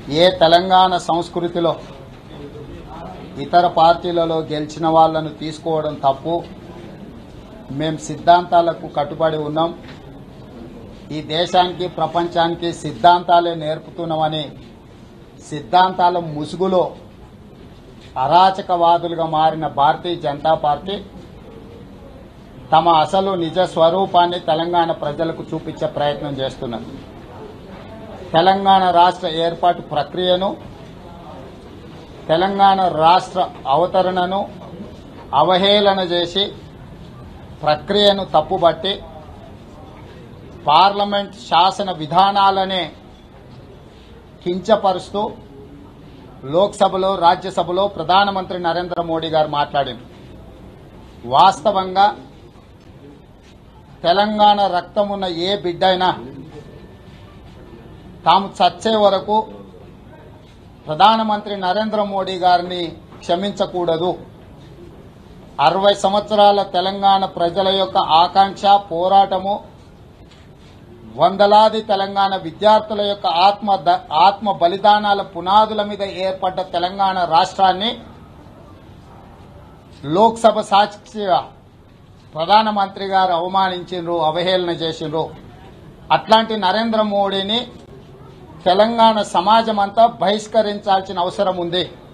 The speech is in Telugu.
ఏ తెలంగాణ సంస్కృతిలో ఇతర పార్టీలలో గెలిచిన వాళ్ళను తీసుకోవడం తప్పు మేము సిద్ధాంతాలకు కట్టుబడి ఉన్నాం ఈ దేశానికి ప్రపంచానికి సిద్ధాంతాలే నేర్పుతున్నామని సిద్ధాంతాల ముసుగులో అరాచకవాదులుగా మారిన భారతీయ జనతా పార్టీ తమ అసలు నిజ స్వరూపాన్ని తెలంగాణ ప్రజలకు చూపించే ప్రయత్నం చేస్తున్నారు తెలంగాణ రాష్ట్ర ఏర్పాటు ప్రక్రియను తెలంగాణ రాష్ట్ర అవతరణను అవహేళన చేసి ప్రక్రియను తప్పుబట్టి పార్లమెంట్ శాసన విధానాలనే కించపరుస్తూ లోక్సభలో రాజ్యసభలో ప్రధానమంత్రి నరేంద్ర మోడీ గారు మాట్లాడారు వాస్తవంగా తెలంగాణ రక్తమున్న ఏ బిడ్డైనా తాము చచ్చే వరకు ప్రధానమంత్రి నరేంద్ర మోడీ గారిని క్షమించకూడదు అరవై సంవత్సరాల తెలంగాణ ప్రజల యొక్క ఆకాంక్ష పోరాటము వందలాది తెలంగాణ విద్యార్థుల యొక్క ఆత్మ ద- ఆత్మ బలిదానాల పునాదుల మీద ఏర్పడ్డ తెలంగాణ రాష్ట్రాన్ని లోక్సభ సాక్షిగా ప్రధానమంత్రి గారు అవమానించిండ్రు అవహేళన చేసిండ్రు అట్లాంటి నరేంద్ర మోడీని తెలంగాణ సమాజం అంతా బహిష్కరించాల్సిన అవసరం ఉంది